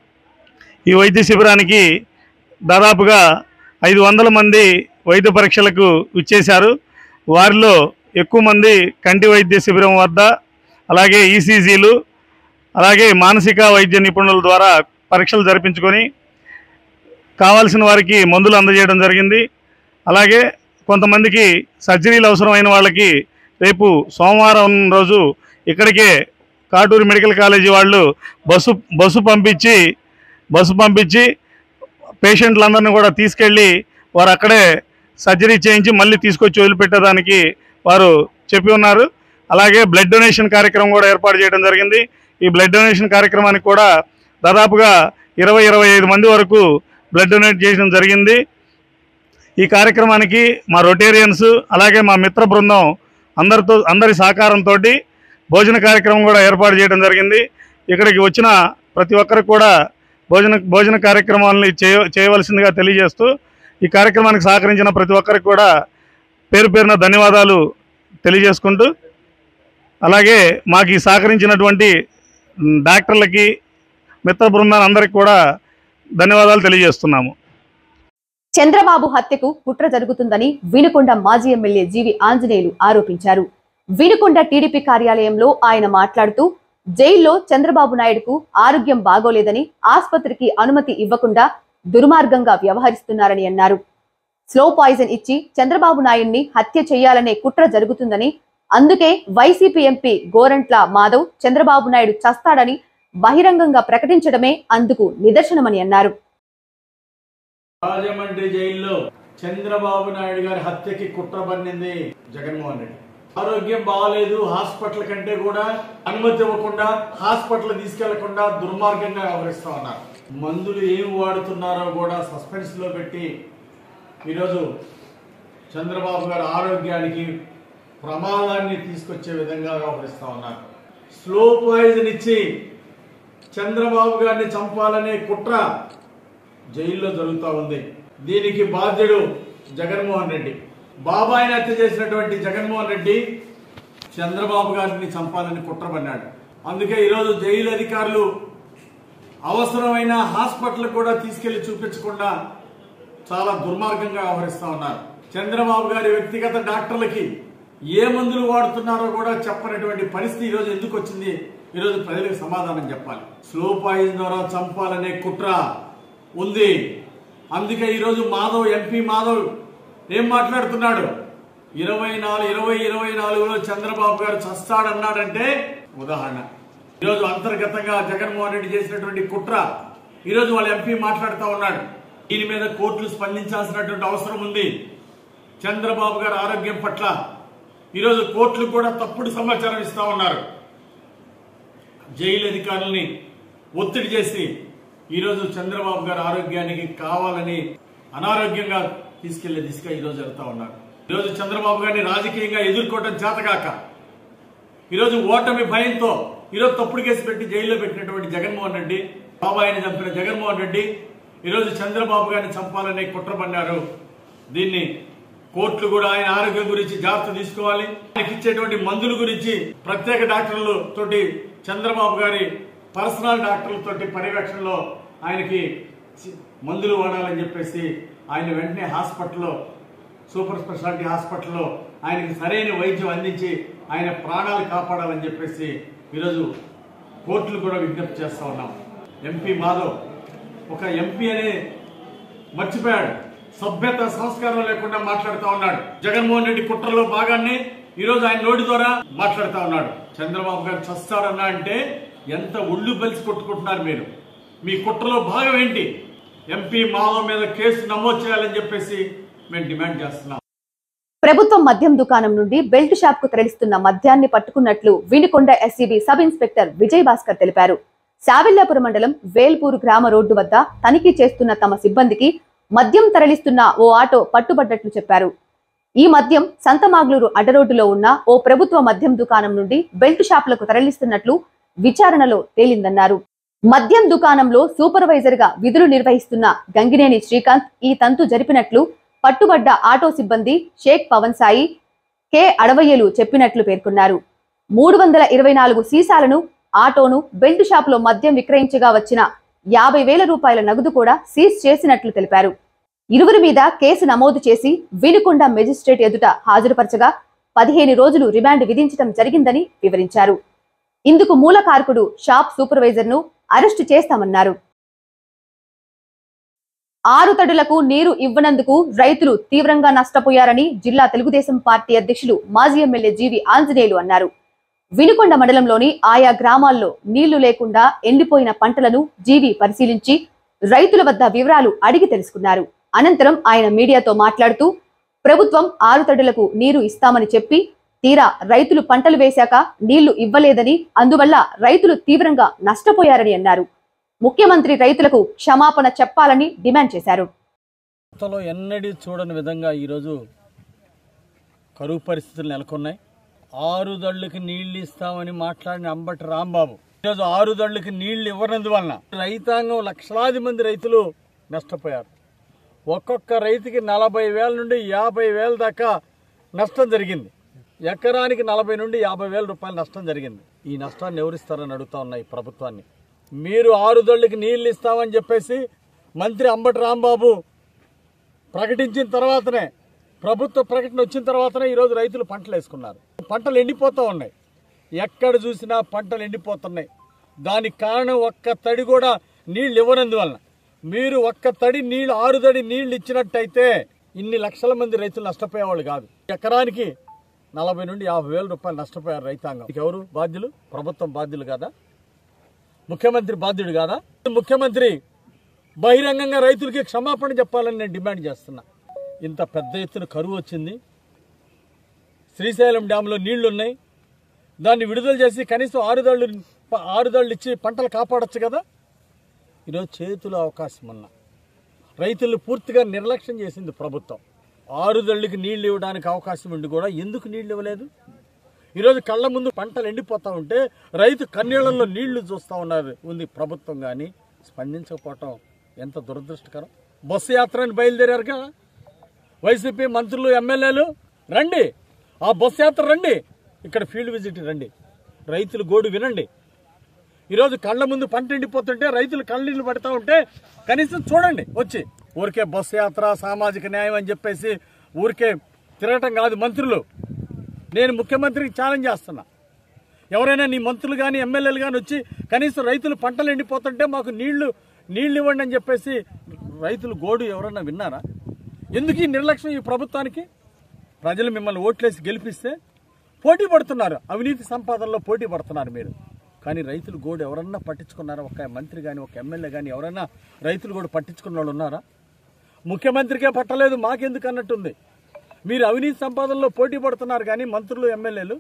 ఈ వైద్య శిబిరానికి దాదాపుగా ఐదు వందల మంది వైద్య పరీక్షలకు ఇచ్చేశారు వారిలో ఎక్కువ మంది కంటి వైద్య శిబిరం వద్ద అలాగే ఈసీజీలు అలాగే మానసిక వైద్య నిపుణుల ద్వారా పరీక్షలు జరిపించుకొని కావాల్సిన వారికి మందులు అందజేయడం జరిగింది అలాగే కొంతమందికి సర్జరీలు అవసరమైన వాళ్ళకి రేపు సోమవారం రోజు ఇక్కడికే కాటూరు మెడికల్ కాలేజీ వాళ్ళు బస్సు బస్సు పంపించి బస్సు పంపించి పేషెంట్లందరినీ కూడా తీసుకెళ్ళి వారు అక్కడే సర్జరీ చేయించి మళ్ళీ తీసుకొచ్చి వదిలిపెట్టడానికి వారు చెప్పి ఉన్నారు అలాగే బ్లడ్ డొనేషన్ కార్యక్రమం కూడా ఏర్పాటు చేయడం జరిగింది ఈ బ్లడ్ డొనేషన్ కార్యక్రమానికి కూడా దాదాపుగా ఇరవై ఇరవై ఐదు మంది వరకు బ్లడ్ డొనేట్ చేయడం జరిగింది ఈ కార్యక్రమానికి మా రొటేరియన్స్ అలాగే మా మిత్ర బృందం అందరితో అందరి సహకారంతో భోజన కార్యక్రమం కూడా ఏర్పాటు చేయడం జరిగింది ఇక్కడికి వచ్చిన ప్రతి ఒక్కరికి కూడా భోజన భోజన కార్యక్రమాలని చేయ చేయవలసిందిగా తెలియజేస్తూ ఈ కార్యక్రమానికి సహకరించిన ప్రతి ఒక్కరికి కూడా పేరు పేరున ధన్యవాదాలు తెలియజేసుకుంటూ అలాగే మాకు ఈ సహకరించినటువంటి మ్, డాక్టర్లకి మిత్ర బృందాన్ని అందరికీ కూడా ధన్యవాదాలు తెలియజేస్తున్నాము చంద్రబాబు హత్యకు కుట్ర జరుగుతుందని వినుకొండ మాజీ ఎమ్మెల్యే జీవి ఆంజనేయులు ఆరోపించారు వినుకొండ టీడీపీ కార్యాలయంలో ఆయన మాట్లాడుతూ జైల్లో చంద్రబాబు నాయుడుకు ఆరోగ్యం బాగోలేదని ఆసుపత్రికి అనుమతి ఇవ్వకుండా దుర్మార్గంగా వ్యవహరిస్తున్నారని అన్నారు స్లో పాయిజన్ ఇచ్చి చంద్రబాబు నాయుడిని హత్య చేయాలనే కుట్ర జరుగుతుందని అందుకే వైసీపీ ఎంపీ గోరంట్ల మాధవ్ చంద్రబాబు నాయుడు చస్తాడని బహిరంగంగా ప్రకటించడమే అందుకు నిదర్శనమని అన్నారు రాజమండ్రి జైల్లో చంద్రబాబు నాయుడు గారి హత్యకి కుట్ర పన్నింది జగన్మోహన్ రెడ్డి ఆరోగ్యం బాగాలేదు హాస్పిటల్ కంటే కూడా అనుమతి ఇవ్వకుండా హాస్పిటల్ తీసుకెళ్లకుండా దుర్మార్గంగా వ్యవహరిస్తా ఉన్నారు మందులు ఏం వాడుతున్నారో కూడా సస్పెన్స్ లో పెట్టి ఈరోజు చంద్రబాబు గారి ఆరోగ్యానికి ప్రమాదాన్ని తీసుకొచ్చే విధంగా వ్యవహరిస్తా ఉన్నారు స్లో పాయిజన్ ఇచ్చి చంద్రబాబు గారిని చంపాలనే కుట్ర జైల్లో జరుగుతూ ఉంది దీనికి బాధ్యుడు జగన్మోహన్ రెడ్డి బాబాయిని హత్య చేసినటువంటి జగన్మోహన్ రెడ్డి చంద్రబాబు గారిని చంపాలని కుట్రపన్నాడు అందుకే ఈరోజు జైలు అధికారులు అవసరమైన హాస్పిటల్ కూడా తీసుకెళ్లి చూపించకుండా చాలా దుర్మార్గంగా వ్యవహరిస్తా ఉన్నారు చంద్రబాబు గారి వ్యక్తిగత డాక్టర్లకి ఏ మందులు వాడుతున్నారో కూడా చెప్పనటువంటి పరిస్థితి ఈరోజు ఎందుకు వచ్చింది ఈరోజు ప్రజలకు సమాధానం చెప్పాలి స్లో పాయిజన్ ద్వారా చంపాలనే కుట్ర ఉంది అందుకే ఈరోజు మాధవ్ ఎంపీ మాధవ్ ఏం మాట్లాడుతున్నాడు ఇరవై నాలుగు ఇరవై ఇరవై నాలుగులో చంద్రబాబు గారు చస్తాడన్నాడంటే ఉదాహరణ ఈరోజు అంతర్గతంగా జగన్మోహన్ రెడ్డి చేసినటువంటి కుట్ర ఈరోజు వాళ్ళ ఎంపీ మాట్లాడుతూ ఉన్నాడు దీని మీద కోర్టులు స్పందించాల్సినటువంటి అవసరం ఉంది చంద్రబాబు గారి ఆరోగ్యం పట్ల ఈరోజు కోర్టులు కూడా తప్పుడు సమాచారం ఇస్తా ఉన్నారు జైలు అధికారుల్ని ఒత్తిడి చేసి ఈరోజు చంద్రబాబు గారి ఆరోగ్యానికి కావాలని అనారోగ్యంగా తీసుకెళ్లే దిశగా ఈరోజు వెళ్తా ఉన్నారు ఈరోజు చంద్రబాబు గారిని రాజకీయంగా ఎదుర్కోవటం చేతగాక ఈరోజు ఓటమి భయంతో ఈరోజు తప్పుడు కేసు పెట్టి జైల్లో పెట్టినటువంటి జగన్మోహన్ రెడ్డి బాబాయిని చంపిన జగన్మోహన్ రెడ్డి ఈరోజు చంద్రబాబు గారిని చంపాలని కుట్ర పన్నారు దీన్ని కోర్టులు కూడా ఆయన ఆరోగ్యం గురించి జాగ్రత్త తీసుకోవాలి ఆయనకి ఇచ్చేటువంటి మందుల గురించి ప్రత్యేక డాక్టర్లు తోటి చంద్రబాబు గారి పర్సనల్ డాక్టర్లతోటి పర్యవేక్షణలో ఆయనకి చి- మందులు వాడాలని చెప్పేసి ఆయన వెంటనే హాస్పిటల్లో సూపర్ స్పెషాలిటీ హాస్పిటల్లో ఆయనకి సరైన వైద్యం అందించి ఆయన ప్రాణాలు కాపాడాలని చెప్పేసి ఈరోజు కోర్టులు కూడా విజ్ఞప్తి చేస్తా ఉన్నాం ఎంపీ మాధవ్ ఒక ఎంపీ అనే మర్చిపోయాడు సభ్యత సంస్కారం లేకుండా మాట్లాడుతా ఉన్నాడు జగన్మోహన్ రెడ్డి కుట్రలో భాగాన్ని ఈరోజు ఆయన నోటి ద్వారా మాట్లాడుతా ఉన్నాడు చంద్రబాబు గారు చస్తాడన్నా అంటే ఎంత ఒళ్ళు బలిసి కొట్టుకుంటున్నారు మీరు మీ కుట్రలో భాగం ఏంటి ఎంపీ మాధవ్ మీద కేసు నమోదు చేయాలని చెప్పేసి మేము డిమాండ్ చేస్తున్నాం ప్రభుత్వం మద్యం దుకాణం నుండి బెల్ట్ షాప్ కు తరలిస్తున్న మద్యాన్ని పట్టుకున్నట్లు Vinukonda SCB sub inspector Vijay Bhaskar తెలిపారు శావిల్లాపురం మండలం వేల్పూర్ గ్రామ రోడ్డు వద్ద తనిఖీ చేస్తున్న తమ సిబ్బందికి మద్యం తరలిస్తున్న ఓ ఆటో పట్టుబడ్డట్లు చెప్పారు ఈ మద్యం సంతమాగ్లూరు అడ్డరోడ్డులో ఉన్న ఓ ప్రభుత్వ మద్యం దుకాణం నుండి బెల్ట్ షాపులకు తరలిస్తున్నట్లు విచారణలో తేలిందన్నారు మద్యం దుకాణంలో సూపర్వైజర్ గా విధులు నిర్వహిస్తున్న గంగినేని శ్రీకాంత్ ఈ తంతు జరిపినట్లు పట్టుబడ్డ ఆటో సిబ్బంది షేక్ పవన్ సాయి కె అడవయ్యలు చెప్పినట్లు పేర్కొన్నారు మూడు వందల ఇరవై నాలుగు సీసాలను ఆటోను బెల్ట్ షాపులో మద్యం విక్రయించగా వచ్చిన యాభై వేల రూపాయల నగదు కూడా సీజ్ చేసినట్లు తెలిపారు ఇరువురి మీద కేసు నమోదు చేసి వినుకొండ మెజిస్ట్రేట్ ఎదుట హాజరుపరచగా పదిహేను రోజులు రిమాండ్ విధించడం జరిగిందని వివరించారు ఇందుకు మూల కారకుడు షాప్ సూపర్వైజర్ ను అరెస్టు చేస్తామన్నారు ఆరు తడులకు నీరు ఇవ్వనందుకు రైతులు తీవ్రంగా నష్టపోయారని జిల్లా తెలుగుదేశం పార్టీ అధ్యక్షులు మాజీ ఎమ్మెల్యే జీవి ఆంజనేయులు అన్నారు వినుకొండ మండలంలోని ఆయా గ్రామాల్లో నీళ్లు లేకుండా ఎండిపోయిన పంటలను జీవి పరిశీలించి రైతుల వద్ద వివరాలు అడిగి తెలుసుకున్నారు అనంతరం ఆయన మీడియాతో మాట్లాడుతూ ప్రభుత్వం ఆరు తడులకు నీరు ఇస్తామని చెప్పి తీరా రైతులు పంటలు వేశాక నీళ్లు ఇవ్వలేదని అందువల్ల రైతులు తీవ్రంగా నష్టపోయారని అన్నారు ముఖ్యమంత్రి రైతులకు క్షమాపణ చెప్పాలని డిమాండ్ చేశారు కొత్తలో ఎన్నడూ చూడని విధంగా ఈరోజు కరువు పరిస్థితులు నెలకొన్నాయి ఆరు దళ్ళకి నీళ్లు ఇస్తామని మాట్లాడిన అంబటి రాంబాబు ఈరోజు ఆరు దళ్ళకి నీళ్లు ఇవ్వనందువలన రైతాంగం లక్షలాది మంది రైతులు నష్టపోయారు ఒక్కొక్క రైతుకి నలభై వేల నుండి యాభై వేల దాకా నష్టం జరిగింది ఎకరానికి నలభై నుండి యాభై వేల రూపాయల నష్టం జరిగింది ఈ నష్టాన్ని ఎవరిస్తారని అడుగుతా ఉన్నాయి ప్రభుత్వాన్ని మీరు ఆరు దళ్ళకి నీళ్లు ఇస్తామని చెప్పేసి మంత్రి అంబటి రాంబాబు ప్రకటించిన తర్వాతనే ప్రభుత్వ ప్రకటన వచ్చిన తర్వాతనే ఈరోజు రైతులు పంటలు వేసుకున్నారు పంటలు ఎండిపోతూ ఉన్నాయి ఎక్కడ చూసినా పంటలు ఎండిపోతున్నాయి దానికి కారణం ఒక్క తడి కూడా నీళ్ళు ఇవ్వనందువలన మీరు ఒక్క తడి నీళ్ళు ఆరు తడి నీళ్లు ఇచ్చినట్టయితే ఇన్ని లక్షల మంది రైతులు నష్టపోయేవాళ్ళు కాదు ఎకరానికి నలభై నుండి యాభై వేల రూపాయలు నష్టపోయారు రైతాంగం దీనికి ఎవరు బాధ్యులు ప్రభుత్వం బాధ్యులు కాదా ముఖ్యమంత్రి బాధ్యుడు కాదా ముఖ్యమంత్రి బహిరంగంగా రైతులకి క్షమాపణ చెప్పాలని నేను డిమాండ్ చేస్తున్నా ఇంత పెద్ద ఎత్తున కరువు వచ్చింది శ్రీశైలం డ్యాంలో నీళ్లు ఉన్నాయి దాన్ని విడుదల చేసి కనీసం ఆరుదళ్ళు ఆరుదళ్ళు ఇచ్చి పంటలు కాపాడొచ్చు కదా ఈరోజు చేతుల అవకాశం ఉన్న రైతులు పూర్తిగా నిర్లక్ష్యం చేసింది ప్రభుత్వం ఆరుదళ్ళకి నీళ్లు ఇవ్వడానికి అవకాశం ఉండి కూడా ఎందుకు నీళ్లు ఇవ్వలేదు ఈరోజు కళ్ళ ముందు పంటలు ఎండిపోతా ఉంటే రైతు కన్నీళ్లలో నీళ్లు చూస్తా ఉన్నారు ఉంది ప్రభుత్వం కానీ స్పందించకపోవటం ఎంత దురదృష్టకరం బస్సు యాత్రని బయలుదేరారు కదా వైసీపీ మంత్రులు ఎమ్మెల్యేలు రండి ఆ బస్సు యాత్ర రండి ఇక్కడ ఫీల్డ్ విజిట్ రండి రైతులు గోడు వినండి ఈరోజు కళ్ళ ముందు పంట ఎండిపోతుంటే రైతులు కళ్ళీళ్ళు పడతా ఉంటే కనీసం చూడండి వచ్చి ఊరికే బస్సు యాత్ర సామాజిక న్యాయం అని చెప్పేసి ఊరికే తిరగటం కాదు మంత్రులు నేను ముఖ్యమంత్రికి ఛాలెంజ్ చేస్తున్నా ఎవరైనా నీ మంత్రులు కానీ ఎమ్మెల్యేలు కానీ వచ్చి కనీసం రైతులు పంటలు ఎండిపోతుంటే మాకు నీళ్లు నీళ్లు ఇవ్వండి అని చెప్పేసి రైతులు గోడు ఎవరన్నా విన్నారా ఎందుకు ఈ నిర్లక్ష్యం ఈ ప్రభుత్వానికి ప్రజలు మిమ్మల్ని ఓట్లేసి గెలిపిస్తే పోటీ పడుతున్నారు అవినీతి సంపాదనలో పోటీ పడుతున్నారు మీరు కానీ రైతులు గోడు ఎవరన్నా పట్టించుకున్నారా ఒక మంత్రి కానీ ఒక ఎమ్మెల్యే కానీ ఎవరైనా రైతులు కూడా పట్టించుకున్న వాళ్ళు ఉన్నారా ముఖ్యమంత్రికే పట్టలేదు మాకెందుకు అన్నట్టుంది మీరు అవినీతి సంపాదనలో పోటీ పడుతున్నారు కానీ మంత్రులు ఎమ్మెల్యేలు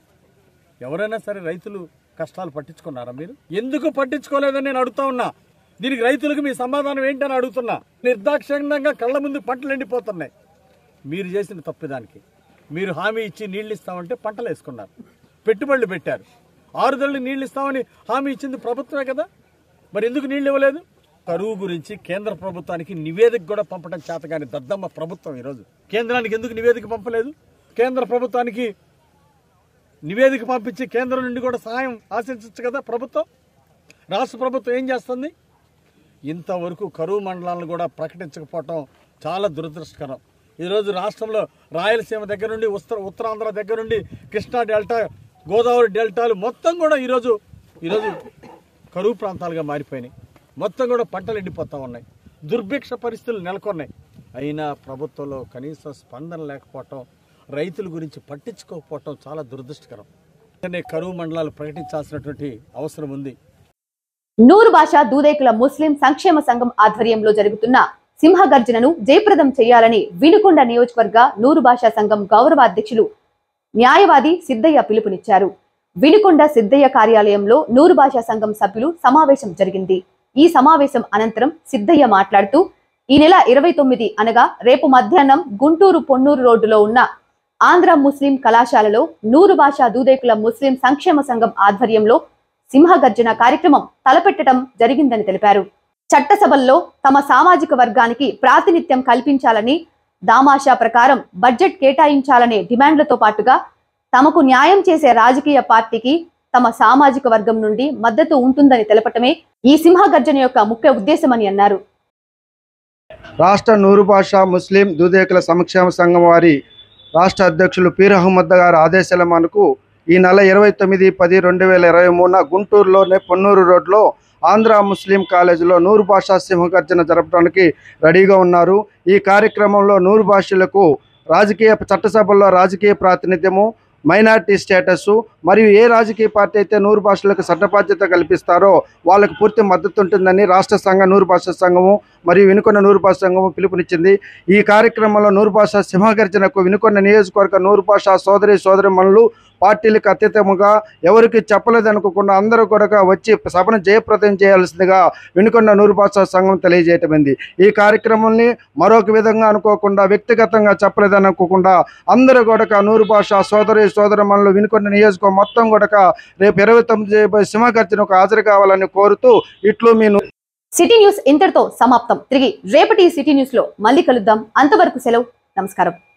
ఎవరైనా సరే రైతులు కష్టాలు పట్టించుకున్నారా మీరు ఎందుకు పట్టించుకోలేదని నేను అడుగుతా ఉన్నా దీనికి రైతులకు మీ సమాధానం ఏంటని అడుగుతున్నా నిర్దాక్షిణ్యంగా కళ్ళ ముందు పంటలు ఎండిపోతున్నాయి మీరు చేసిన తప్పిదానికి మీరు హామీ ఇచ్చి నీళ్ళు ఇస్తామంటే పంటలు వేసుకున్నారు పెట్టుబడులు పెట్టారు ఆరుదళ్ళు నీళ్ళు ఇస్తామని హామీ ఇచ్చింది ప్రభుత్వమే కదా మరి ఎందుకు నీళ్ళు ఇవ్వలేదు కరువు గురించి కేంద్ర ప్రభుత్వానికి నివేదిక కూడా పంపడం చేతగాని దద్దమ్మ ప్రభుత్వం ఈరోజు కేంద్రానికి ఎందుకు నివేదిక పంపలేదు కేంద్ర ప్రభుత్వానికి నివేదిక పంపించి కేంద్రం నుండి కూడా సహాయం ఆశించవచ్చు కదా ప్రభుత్వం రాష్ట్ర ప్రభుత్వం ఏం చేస్తుంది ఇంతవరకు కరువు మండలాలను కూడా ప్రకటించకపోవటం చాలా దురదృష్టకరం ఈరోజు రాష్ట్రంలో రాయలసీమ దగ్గర నుండి ఉత్తర ఉత్తరాంధ్ర దగ్గర నుండి కృష్ణా డెల్టా గోదావరి డెల్టాలు మొత్తం కూడా ఈరోజు ఈరోజు కరువు ప్రాంతాలుగా మారిపోయినాయి మొత్తం కూడా పంటలు ఎండిపోతూ ఉన్నాయి దుర్భిక్ష పరిస్థితులు నెలకొన్నాయి అయినా ప్రభుత్వంలో కనీస స్పందన లేకపోవటం రైతుల గురించి పట్టించుకోకపోవటం చాలా దురదృష్టకరం వెంటనే కరువు మండలాలు ప్రకటించాల్సినటువంటి అవసరం ఉంది నూరు భాష దూదేకుల ముస్లిం సంక్షేమ సంఘం ఆధ్వర్యంలో జరుగుతున్న సింహగర్జనను జయప్రదం చేయాలని వినుకొండ నియోజకవర్గ నూరు భాషా సంఘం గౌరవ అధ్యక్షులు న్యాయవాది సిద్ధయ్య పిలుపునిచ్చారు వినుకొండ సిద్ధయ్య కార్యాలయంలో నూరు భాషా సంఘం సభ్యులు సమావేశం జరిగింది ఈ సమావేశం అనంతరం సిద్ధయ్య మాట్లాడుతూ ఈ నెల ఇరవై తొమ్మిది అనగా రేపు మధ్యాహ్నం గుంటూరు పొన్నూరు రోడ్డులో ఉన్న ఆంధ్ర ముస్లిం కళాశాలలో నూరు భాషా దూదేకుల ముస్లిం సంక్షేమ సంఘం ఆధ్వర్యంలో సింహగర్జన కార్యక్రమం తలపెట్టడం జరిగిందని తెలిపారు చట్టసభల్లో తమ సామాజిక వర్గానికి ప్రాతినిధ్యం కల్పించాలని దామాషా ప్రకారం బడ్జెట్ కేటాయించాలనే డిమాండ్లతో పాటుగా తమకు న్యాయం చేసే రాజకీయ పార్టీకి తమ సామాజిక వర్గం నుండి మద్దతు ఉంటుందని తెలపటమే ఈ సింహగర్జన యొక్క ముఖ్య ఉద్దేశమని అన్నారు రాష్ట్ర నూరు భాష ముస్లిం దూదేకుల సంక్షేమ సంఘం వారి రాష్ట్ర అధ్యక్షులు పీర్ అహ్మద్ గారి ఆదేశాల మేరకు ఈ నెల ఇరవై తొమ్మిది పది రెండు వేల ఇరవై మూడున గుంటూరులోని పొన్నూరు రోడ్లో ఆంధ్ర ముస్లిం కాలేజీలో నూరు భాషా సింహగర్జన జరపడానికి రెడీగా ఉన్నారు ఈ కార్యక్రమంలో నూరు భాషలకు రాజకీయ చట్టసభల్లో రాజకీయ ప్రాతినిధ్యము మైనార్టీ స్టేటస్ మరియు ఏ రాజకీయ పార్టీ అయితే నూరు భాషలకు చట్టబాధ్యత కల్పిస్తారో వాళ్ళకు పూర్తి మద్దతు ఉంటుందని రాష్ట్ర సంఘ నూరు భాషా సంఘము మరియు వినుకొండ నూరు భాష సంఘము పిలుపునిచ్చింది ఈ కార్యక్రమంలో నూరు భాష సింహగర్జనకు వినుకొండ నియోజకవర్గ నూరు భాష సోదరి సోదరిమణులు పార్టీలకు అతీతముగా ఎవరికి చెప్పలేదనుకోకుండా అందరూ కూడా వచ్చి సభను జయప్రదం చేయాల్సిందిగా వినుకొండ నూరు భాషా సంఘం తెలియజేయటమైంది ఈ కార్యక్రమాన్ని మరొక విధంగా అనుకోకుండా వ్యక్తిగతంగా చెప్పలేదనుకోకుండా అందరూ కూడా నూరు భాష సోదరి సోదరిమణులు వినుకొండ నియోజకవర్గం మొత్తం కూడా రేపు ఇరవై తొమ్మిది సింహగర్జనకు హాజరు కావాలని కోరుతూ ఇట్లు మీ ను- సిటీ న్యూస్ ఇంతటితో సమాప్తం తిరిగి రేపటి సిటీ న్యూస్ లో మళ్ళీ కలుద్దాం అంతవరకు సెలవు నమస్కారం